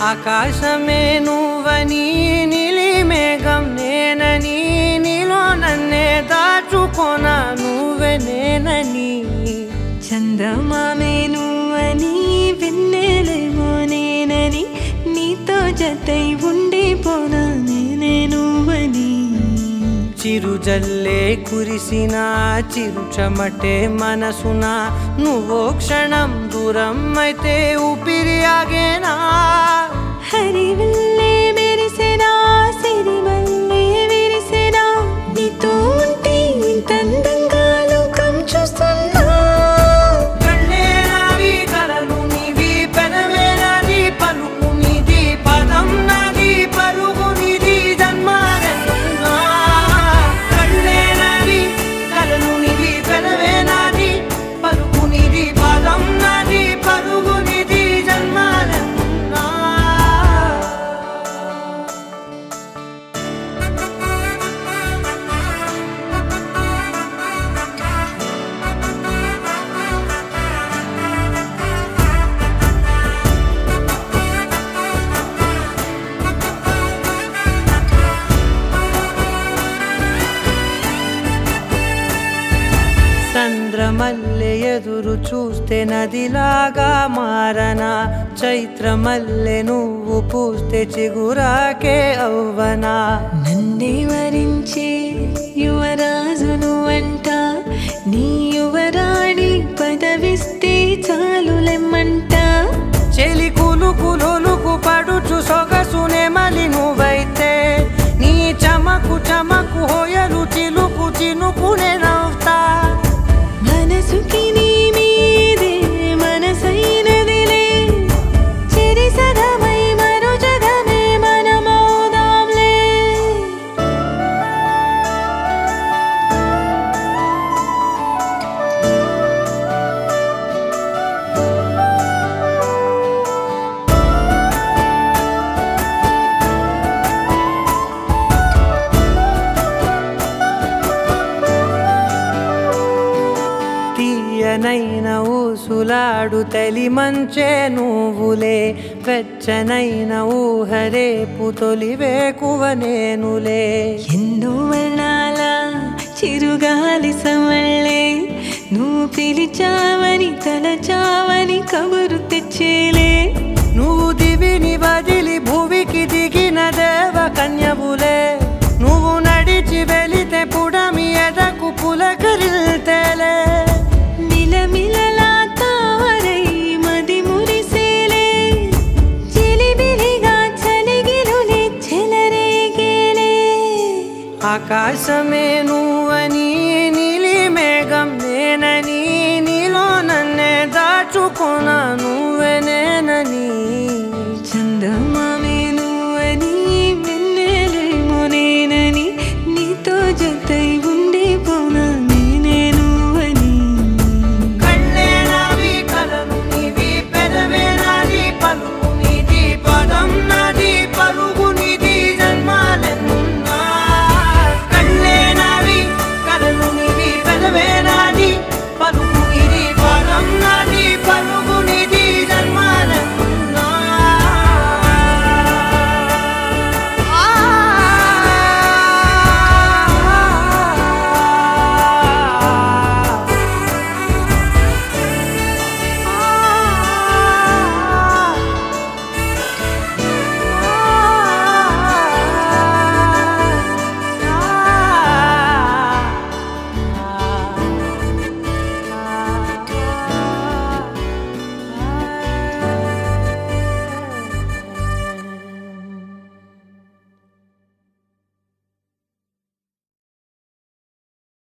ఆకాశమే నువ్వని నీలి మేఘం నేనని నీలో నన్నే దాచుకోన నువ్వే నేనని చందమామే నువ్వని వెన్నెలేమో నేనని నీతో జతై ఉండిపోనా నేనే నువ్వని చిరుజల్లే కురిసిన చిరు చెమటే మనసున నువ్వో క్షణం దూరం అయితే ఊపిరి ఆగేనా హరివల్లే మెరిసెనా సిరివల్లే విరిసెనా నీతో ఉంటే ఇంత అందంగా లోకం చూస్తున్నా కళ్ళే నావి కలలు నీవి పెనవే నాది పలుకు నీది పదం నాది పరుగు నీది జన్మారెన్నున్నా కళ్ళే నావి కలలు నీవి పెనవే నాది పలుకు నీది పదం నాది పరుగు నీది జన్మారెన్నున్నా చంద్రమల్లె ఎదురు చూస్తే నదిలాగా మారనా చైత్రమల్లె నువ్వు పూస్తే చిగురాకే అవ్వనా నన్నే వరించే యువరాజును అంట నీ యువరాణి పదవిస్తే చాలులెమ్మంట చెలి కులు కులుకు పడుచు సొగసునే మలి నువ్వైతే నీ చమకు చమకు హోయలు చిలుకు చినుకునే నవ్వుతా మనసుకి నీ మీదే మనసైనదిలే చెరి సగమై మరో జగమే మనమౌదాంలే తీయనైన ఊసులాడు తలి మంచే నువ్వులే వెచ్చనైన ఊహరేపు తొలి వేకువ నేనులే ఎన్నో వర్ణాల చిరుగాలి సమళ్ళే నువ్వు పిలిచావని తలచావని కబురు తెచ్చేలే నువ్వు దివిని వదిలి భూమికి దిగిన దేవ కన్యవులే నువ్వు నడిచి వెళితే పుడమి ఎదకు పులకరిల్తేలే మిలమిలలా తావరై మది మురిసేలే చిలిబిలిగా చలిగిలులే చెలరేగేలే ఆకాశ